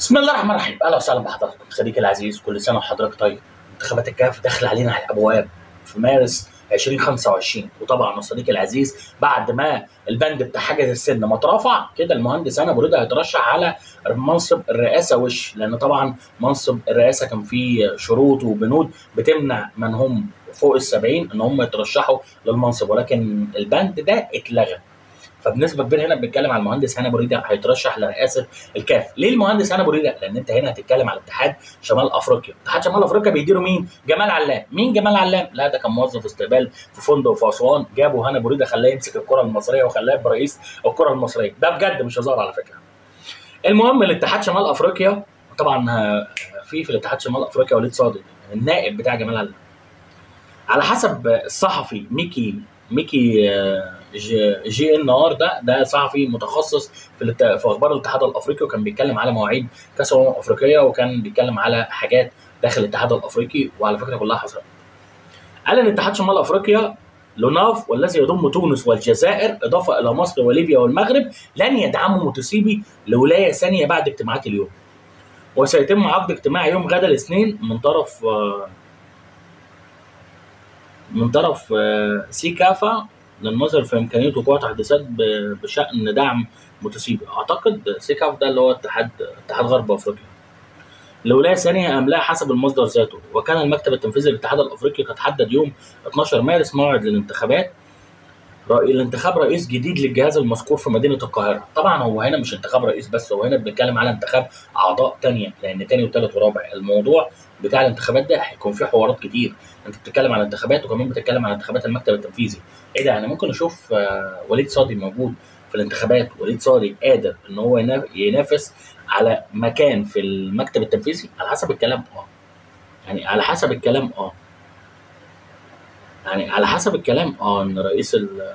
بسم الله الرحمن الرحيم اهلا وسهلا بحضراتكم صديقي العزيز كل سنه وحضرتك طيب انتخابات الكاف داخله علينا على الابواب في مارس 2025 وطبعا صديقي العزيز بعد ما البند بتاع حاجز السن ما اترفع كده المهندس انا بريده هيترشح على منصب الرئاسه وش لان طبعا منصب الرئاسه كان فيه شروط وبنود بتمنع من هم فوق ال 70 ان هم يترشحوا للمنصب ولكن البند ده اتلغى فبنسبه كبيره هنا بنتكلم على المهندس هاني بريده هيترشح لرئاسه الكاف ليه المهندس هاني بريده لان انت هنا هتتكلم على اتحاد شمال افريقيا اتحاد شمال افريقيا بيديره مين جمال علام مين جمال علام لا ده كان موظف استقبال في فندق في اسوان جابوا هاني بريده خلاه يمسك الكره المصريه وخلاه يبقى رئيس الكره المصريه ده بجد مش هزار على فكره المهم الاتحاد شمال افريقيا طبعا في في الاتحاد شمال افريقيا وليد صادق النائب بتاع جمال علام على حسب الصحفي ميكي ميكي جي, جي ان ار ده ده صحفي متخصص في الات... في اخبار الاتحاد الافريقي وكان بيتكلم على مواعيد كاس الامم الافريقيه وكان بيتكلم على حاجات داخل الاتحاد الافريقي وعلى فكره كلها حصلت. قال ان اتحاد شمال افريقيا لوناف والذي يضم تونس والجزائر اضافه الى مصر وليبيا والمغرب لن يدعموا متسيبي لولايه ثانيه بعد اجتماعات اليوم. وسيتم عقد اجتماع يوم غدا الاثنين من طرف من طرف سيكافا للنظر في امكانيه وقوع تحديثات بشان دعم متسيبي اعتقد سيكاف ده اللي هو اتحاد اتحاد غرب افريقيا الولايه الثانيه املاها حسب المصدر ذاته وكان المكتب التنفيذي للاتحاد الافريقي قد حدد يوم 12 مارس موعد للانتخابات الانتخاب رئيس جديد للجهاز المذكور في مدينه القاهره طبعا هو هنا مش انتخاب رئيس بس هو هنا بنتكلم على انتخاب اعضاء تانية لان تاني وتالت ورابع الموضوع بتاع الانتخابات ده هيكون فيه حوارات كتير انت بتتكلم على انتخابات وكمان بتتكلم على انتخابات المكتب التنفيذي ايه ده انا ممكن اشوف وليد صادي موجود في الانتخابات وليد صادي قادر ان هو ينافس على مكان في المكتب التنفيذي على حسب الكلام اه يعني على حسب الكلام اه يعني على حسب الكلام اه ان رئيس ال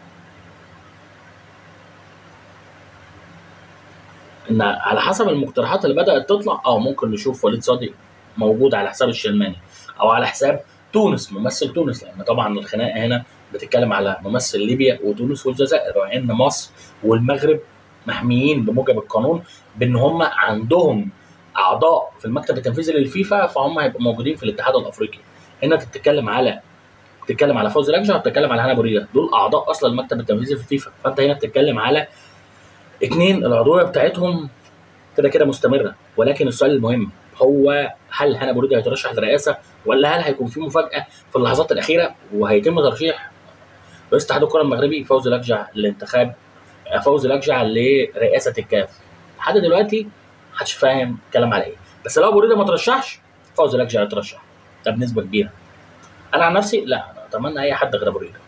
ان على حسب المقترحات اللي بدات تطلع اه ممكن نشوف وليد صادق موجود على حساب الشلماني او على حساب تونس ممثل تونس لان طبعا الخناقه هنا بتتكلم على ممثل ليبيا وتونس والجزائر وان مصر والمغرب محميين بموجب القانون بان هم عندهم اعضاء في المكتب التنفيذي للفيفا فهم هيبقوا موجودين في الاتحاد الافريقي هنا بتتكلم على بتتكلم على فوز لجنه وبتتكلم على هنا بوريا دول اعضاء اصلا المكتب التنفيذي في الفيفا فانت هنا بتتكلم على اثنين العضويه بتاعتهم كده كده مستمره ولكن السؤال المهم هو هل هنا بوريدا هيترشح للرئاسه ولا هل هيكون في مفاجاه في اللحظات الاخيره وهيتم ترشيح رئيس اتحاد الكره المغربي فوز لجع للانتخاب فوز لجع لرئاسه الكاف لحد دلوقتي محدش فاهم الكلام على ايه بس لو بوريدا ما ترشحش فوز لجع يترشح ده بنسبه كبيره انا عن نفسي لا انا اتمنى اي حد غير بوريدا